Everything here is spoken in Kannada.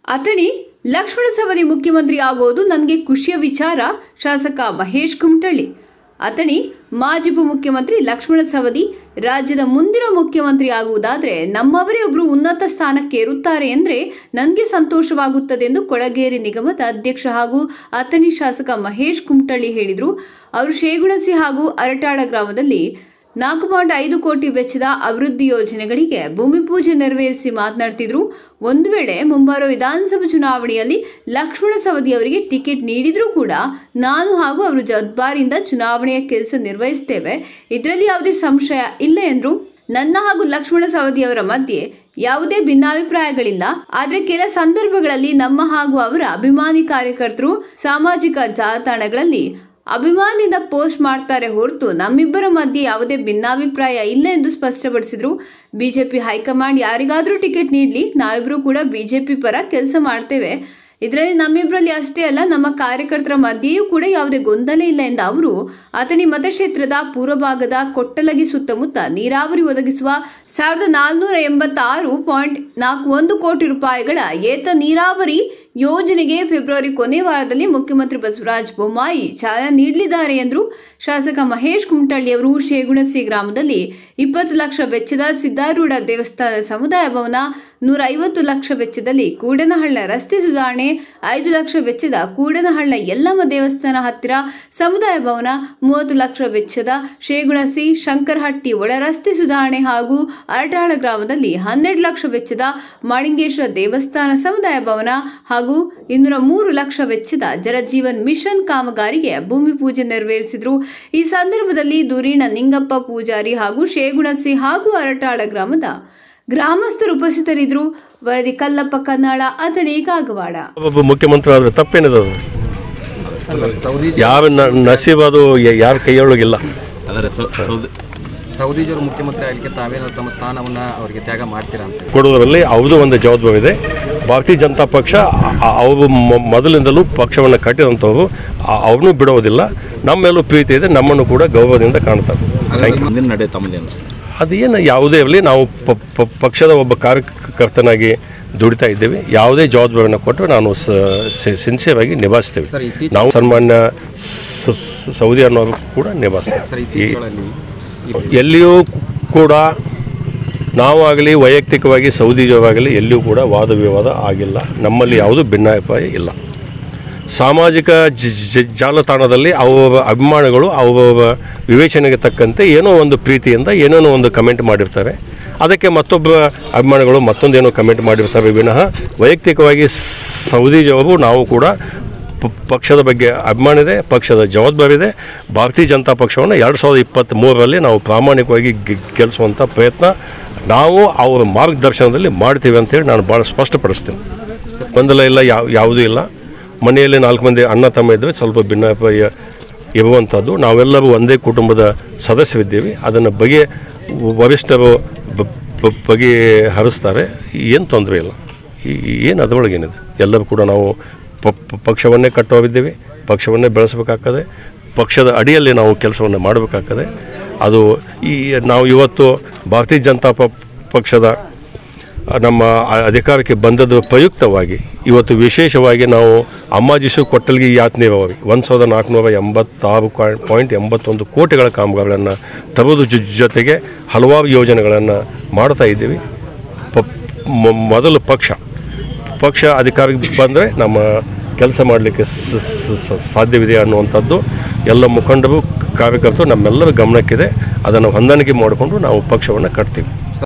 ಅತಡಿ ಲಕ್ಷ್ಮಣ ಸವದಿ ಮುಖ್ಯಮಂತ್ರಿ ಆಗೋದು ನನಗೆ ಖುಷಿಯ ವಿಚಾರ ಶಾಸಕ ಮಹೇಶ್ ಕುಮಟಳ್ಳಿ ಅತಡಿ ಮಾಜಿ ಉಪಮುಖ್ಯಮಂತ್ರಿ ಲಕ್ಷ್ಮಣ ಸವದಿ ರಾಜ್ಯದ ಮುಂದಿನ ಮುಖ್ಯಮಂತ್ರಿ ಆಗುವುದಾದ್ರೆ ನಮ್ಮವರೇ ಒಬ್ಬರು ಉನ್ನತ ಸ್ಥಾನಕ್ಕೆ ಏರುತ್ತಾರೆ ಅಂದ್ರೆ ನನಗೆ ಸಂತೋಷವಾಗುತ್ತದೆ ಎಂದು ಕೊಳಗೇರಿ ನಿಗಮದ ಅಧ್ಯಕ್ಷ ಹಾಗೂ ಅಥಣಿ ಶಾಸಕ ಮಹೇಶ್ ಕುಮಟಳ್ಳಿ ಹೇಳಿದರು ಅವರು ಶೇಗುಣಸಿ ಹಾಗೂ ಅರಟಾಳ ಗ್ರಾಮದಲ್ಲಿ ನಾಲ್ಕು ಪಾಯಿಂಟ್ ಐದು ಕೋಟಿ ವೆಚ್ಚದ ಅಭಿವೃದ್ಧಿ ಯೋಜನೆಗಳಿಗೆ ಭೂಮಿ ಪೂಜೆ ನೆರವೇರಿಸಿ ಮಾತನಾಡ್ತಿದ್ರು ಒಂದು ವೇಳೆ ಮುಂಬರುವ ವಿಧಾನಸಭಾ ಚುನಾವಣೆಯಲ್ಲಿ ಲಕ್ಷ್ಮಣ ಸವದಿ ಅವರಿಗೆ ಟಿಕೆಟ್ ನೀಡಿದ್ರೂ ಕೂಡ ನಾನು ಹಾಗೂ ಅವರು ಜವಾಬ್ದಾರಿಯಿಂದ ಚುನಾವಣೆಯ ಕೆಲಸ ನಿರ್ವಹಿಸ್ತೇವೆ ಇದರಲ್ಲಿ ಯಾವುದೇ ಸಂಶಯ ಇಲ್ಲ ಎಂದ್ರು ನನ್ನ ಹಾಗೂ ಲಕ್ಷ್ಮಣ ಸವದಿ ಅವರ ಮಧ್ಯೆ ಯಾವುದೇ ಭಿನ್ನಾಭಿಪ್ರಾಯಗಳಿಲ್ಲ ಆದ್ರೆ ಕೆಲ ಸಂದರ್ಭಗಳಲ್ಲಿ ನಮ್ಮ ಹಾಗೂ ಅವರ ಅಭಿಮಾನಿ ಕಾರ್ಯಕರ್ತರು ಸಾಮಾಜಿಕ ಜಾಲತಾಣಗಳಲ್ಲಿ ಅಭಿಮಾನಿಯಿಂದ ಪೋಸ್ಟ್ ಮಾಡ್ತಾರೆ ಹೊರತು ನಮ್ಮಿಬ್ಬರ ಮಧ್ಯೆ ಯಾವುದೇ ಭಿನ್ನಾಭಿಪ್ರಾಯ ಇಲ್ಲ ಎಂದು ಸ್ಪಷ್ಟಪಡಿಸಿದ್ರು ಬಿಜೆಪಿ ಹೈಕಮಾಂಡ್ ಯಾರಿಗಾದ್ರೂ ಟಿಕೆಟ್ ನೀಡಲಿ ನಾವಿಬ್ರು ಕೂಡ ಬಿಜೆಪಿ ಪರ ಕೆಲಸ ಮಾಡ್ತೇವೆ ಇದರಲ್ಲಿ ನಮ್ಮಿಬ್ಬರಲ್ಲಿ ಅಷ್ಟೇ ಅಲ್ಲ ನಮ್ಮ ಕಾರ್ಯಕರ್ತರ ಮಧ್ಯೆಯೂ ಕೂಡ ಯಾವುದೇ ಗೊಂದಲ ಇಲ್ಲ ಎಂದ ಅವರು ಅಥಣಿ ಮತಕ್ಷೇತ್ರದ ಪೂರ್ವ ಭಾಗದ ಕೊಟ್ಟಲಗಿ ಸುತ್ತಮುತ್ತ ನೀರಾವರಿ ಒದಗಿಸುವ ಸಾವಿರದ ನಾಲ್ನೂರ ಎಂಬತ್ತಾರು ಪಾಯಿಂಟ್ ನಾಲ್ಕು ಒಂದು ಕೋಟಿ ರೂಪಾಯಿಗಳ ಏತ ನೀರಾವರಿ ಯೋಜನೆಗೆ ಫೆಬ್ರವರಿ ಕೊನೆ ವಾರದಲ್ಲಿ ಮುಖ್ಯಮಂತ್ರಿ ಬಸವರಾಜ ಬೊಮ್ಮಾಯಿ ಚಾಲನೆ ನೀಡಲಿದ್ದಾರೆ ಎಂದರು ಶಾಸಕ ಮಹೇಶ್ ಕುಮಟಳ್ಳಿ ಅವರು ಶೇಗುಣಸಿ ಗ್ರಾಮದಲ್ಲಿ ಇಪ್ಪತ್ತು ಲಕ್ಷ ವೆಚ್ಚದ ಸಿದ್ದಾರೂಢ ದೇವಸ್ಥಾನ ಸಮುದಾಯ ಭವನ ನೂರ ಐವತ್ತು ಲಕ್ಷ ವೆಚ್ಚದಲ್ಲಿ ಕೂಡನಹಳ್ಳ ರಸ್ತೆ ಸುಧಾರಣೆ ಐದು ಲಕ್ಷ ವೆಚ್ಚದ ಕೂಡನಹಳ್ಳ ಯಲ್ಲಮ್ಮ ದೇವಸ್ಥಾನ ಹತ್ತಿರ ಸಮುದಾಯ ಭವನ ಮೂವತ್ತು ಲಕ್ಷ ವೆಚ್ಚದ ಶೇಗುಣಸಿ ಶಂಕರಹಟ್ಟಿ ಒಳ ರಸ್ತೆ ಸುಧಾರಣೆ ಹಾಗೂ ಅರಟಾಳ ಗ್ರಾಮದಲ್ಲಿ ಹನ್ನೆರಡು ಲಕ್ಷ ವೆಚ್ಚದ ಮಾಳಿಂಗೇಶ್ವರ ದೇವಸ್ಥಾನ ಸಮುದಾಯ ಭವನ ಹಾಗೂ ಇನ್ನೂರ ಮೂರು ಲಕ್ಷ ವೆಚ್ಚದ ಜಲಜೀವನ್ ಮಿಷನ್ ಕಾಮಗಾರಿಗೆ ಭೂಮಿ ಪೂಜೆ ನೆರವೇರಿಸಿದ್ರು ಈ ಸಂದರ್ಭದಲ್ಲಿ ದುರೀಣ ನಿಂಗಪ್ಪ ಪೂಜಾರಿ ಹಾಗೂ ಶೇಗುಣಸಿ ಹಾಗೂ ಅರಟಾಳ ಗ್ರಾಮದ ಗ್ರಾಮಸ್ಥರು ಉಪಸ್ಥಿತರಿದ್ದರು ವರದಿ ಕಲ್ಲಪ್ಪ ಕನ್ನಾಳ ಅಥಣಿ ಕಾಗವಾಡ ಒಬ್ಬ ಮುಖ್ಯಮಂತ್ರಿ ಆದ್ರೆ ತಪ್ಪೇನಿದೆ ಅದು ಯಾವ ನ- ನಸೀಬ್ ಅದು ಯ- ಯಾರ ಕೈಯೊಳಗಿಲ್ಲ ಆದರೆ ಸೌ- ಸೌದಿ ಸೌದಿಜರು ಮುಖ್ಯಮಂತ್ರಿ ಆಗಲಿಕ್ಕೆ ತಾವೇನು ತಮ್ಮ ಸ್ಥಾನವನ್ನು ಅವರಿಗೆ ತ್ಯಾಗ ಮಾಡ್ತೀರಾ ಅಂತ ಕೊಡೋದ್ರಲ್ಲಿ ಅವ್ರದ್ದು ಒಂದು ಜವಾಬ್ದಾರಿ ಇದೆ ಭಾರತೀಯ ಜನತಾ ಪಕ್ಷ ಅ- ಅವರು ಮೊ- ಮೊದಲಿಂದಲೂ ಪಕ್ಷವನ್ನು ಕಟ್ಟಿದಂಥವ್ರು ಅವ್ರನ್ನೂ ಬಿಡೋದಿಲ್ಲ ನಮ್ಮೆಲ್ಲೂ ಪ್ರೀತಿ ಇದೆ ನಮ್ಮನ್ನು ಕೂಡ ಗೌರವದಿಂದ ಕಾಣ್ತಾರೆ Thank you. ಮುಂದಿನ ನಡೆ ತಮ್ಮದೇನು ಅದೇನು ಯಾವುದೇ ಇರಲಿ ನಾವು ಪ- ಪ- ಪಕ್ಷದ ಒಬ್ಬ ಕಾರ್ಯಕರ್ತನಾಗಿ ದುಡಿತಾ ಇದ್ದೇವೆ ಯಾವುದೇ ಜವಾಬ್ದಾರಿಯನ್ನು ಕೊಟ್ಟರೆ ನಾನು ಸಿನ್ಸಿಯರ್ ಆಗಿ ನಿಭಾಯಿಸ್ತೇವೆ ಸರ್, ಇತ್ತೀಚೆಗೆ- ನಾವು ಸನ್ಮಾನ್ಯ ಸ- ಸ- ಸೌದಿ ಅನ್ನೋರು ಕೂಡ ಸರ್ ನಿಭಾಯಿಸ್ತೇವೆ ಈ- ಇತ್ತೀಚೆಗಳಲ್ಲಿ ಎಲ್ಲಿಯೂ ಕೂಡ ನಾವಾಗಲಿ ವೈಯಕ್ತಿಕವಾಗಿ ಸೌದಿಜವಾಗಲಿ ಎಲ್ಲಿಯೂ ಕೂಡ ವಾದ ವಿವಾದ ಆಗಿಲ್ಲ ನಮ್ಮಲ್ಲಿ ಯಾವುದೂ ಭಿನ್ನಾಭಿಪ್ರಾಯ ಇಲ್ಲ ಸಾಮಾಜಿಕ ಜ- ಜ- ಜಾಲತಾಣದಲ್ಲಿ ಅವರ ಅಭಿಮಾನಿಗಳು ಅವರ ವಿವೇಚನೆಗೆ ತಕ್ಕಂತೆ ಏನೋ ಒಂದು ಪ್ರೀತಿಯಿಂದ ಏನೇನೋ ಒಂದು ಕಮೆಂಟ್ ಮಾಡಿರ್ತಾರೆ ಅದಕ್ಕೆ ಮತ್ತೊಬ್ಬ ಅಭಿಮಾನಿಗಳು ಮತ್ತೊಂದೇನೋ ಕಮೆಂಟ್ ಮಾಡಿರ್ತಾರೆ ವಿನಃ ವೈಯಕ್ತಿಕವಾಗಿ ಸೌದಿಜವರು ನಾವು ಕೂಡ ಪ- ಪಕ್ಷದ ಬಗ್ಗೆ ಅಭಿಮಾನ ಇದೆ ಪಕ್ಷದ ಜವಾಬ್ದಾರಿ ಇದೆ ಭಾರತೀಯ ಜನತಾ ಪಕ್ಷವನ್ನು ಎರಡು ಸಾವಿರದ ಇಪ್ಪತ್ತ್ ಮೂರರಲ್ಲಿ ನಾವು ಪ್ರಾಮಾಣಿಕವಾಗಿ ಗೆ- ಗೆಲ್ಲಿಸುವಂಥ ಪ್ರಯತ್ನ ನಾವು ಅವರ ಮಾರ್ಗದರ್ಶನದಲ್ಲಿ ಮಾಡ್ತೀವಿ ಅಂತೇಳಿ ನಾನು ಭಾಳ ಸ್ಪಷ್ಟಪಡಿಸ್ತೇನೆ ಗೊಂದಲ ಇಲ್ಲ ಯಾವ ಯಾವುದೂ ಇಲ್ಲ ಮನೆಯಲ್ಲಿ ನಾಲ್ಕು ಮಂದಿ ಅಣ್ಣ ತಮ್ಮ ಇದ್ದರೆ ಸ್ವಲ್ಪ ಭಿನ್ನಾಭಿಪ್ರಾಯ ಇರುವಂಥದ್ದು ನಾವೆಲ್ಲರೂ ಒಂದೇ ಕುಟುಂಬದ ಸದಸ್ಯರಿದ್ದೀವಿ ಅದನ್ನು ಬಗೆ ವರಿಷ್ಠರು ಬ- ಬ- ಬಗೆಹರಿಸ್ತಾರೆ ಏನು ತೊಂದರೆ ಇಲ್ಲ ಏನು ಅದರೊಳಗೇನಿದೆ ಎಲ್ಲರೂ ಕೂಡ ನಾವು ಪ- ಪ- ಪಕ್ಷವನ್ನೇ ಕಟ್ಟೋರಿದ್ದೀವಿ ಪಕ್ಷವನ್ನೇ ಬೆಳೆಸಬೇಕಾಗ್ತದೆ ಪಕ್ಷದ ಅಡಿಯಲ್ಲಿ ನಾವು ಕೆಲಸವನ್ನು ಮಾಡಬೇಕಾಗ್ತದೆ ಅದು ಈ ನಾವು ಇವತ್ತು ಭಾರತೀಯ ಜನತಾ ಪ ಪಕ್ಷದ ನಮ್ಮ ಅ- ಅಧಿಕಾರಕ್ಕೆ ಬಂದದ ಪ್ರಯುಕ್ತವಾಗಿ ಇವತ್ತು ವಿಶೇಷವಾಗಿ ನಾವು ಅಮ್ಮಾಜಿಸು ಕೊಟ್ಟಲ್ಗಿ ಯಾತ್ನೆವಾಗಿ ಒಂದು ಸಾವಿರದ ನಾಲ್ಕುನೂರ ಎಂಬತ್ತಾರು ಪಾಯಿಂಟ್ ಎಂಬತ್ತೊಂದು ಕೋಟಿಗಳ ಕಾಮಗಾರಿಗಳನ್ನು ತರುವುದು ಜೊ- ಜೊತೆಗೆ ಹಲವಾರು ಯೋಜನೆಗಳನ್ನು ಮಾಡ್ತಾ ಇದ್ದೀವಿ ಪ ಮೊ- ಮೊದಲು ಪಕ್ಷ ಪಕ್ಷ ಅಧಿಕಾರಕ್ಕೆ ಬಂದರೆ ನಮ್ಮ ಕೆಲಸ ಮಾಡಲಿಕ್ಕೆ ಸ- ಸ- ಸ- ಸಾಧ್ಯವಿದೆ ಅನ್ನುವಂಥದ್ದು ಎಲ್ಲ ಮುಖಂಡರು ಕಾರ್ಯಕರ್ತರು ನಮ್ಮೆಲ್ಲರ ಗಮನಕ್ಕಿದೆ ಅದನ್ನು ಹೊಂದಾಣಿಕೆ ಮಾಡಿಕೊಂಡು ನಾವು ಪಕ್ಷವನ್ನು ಕಟ್ತೀವಿ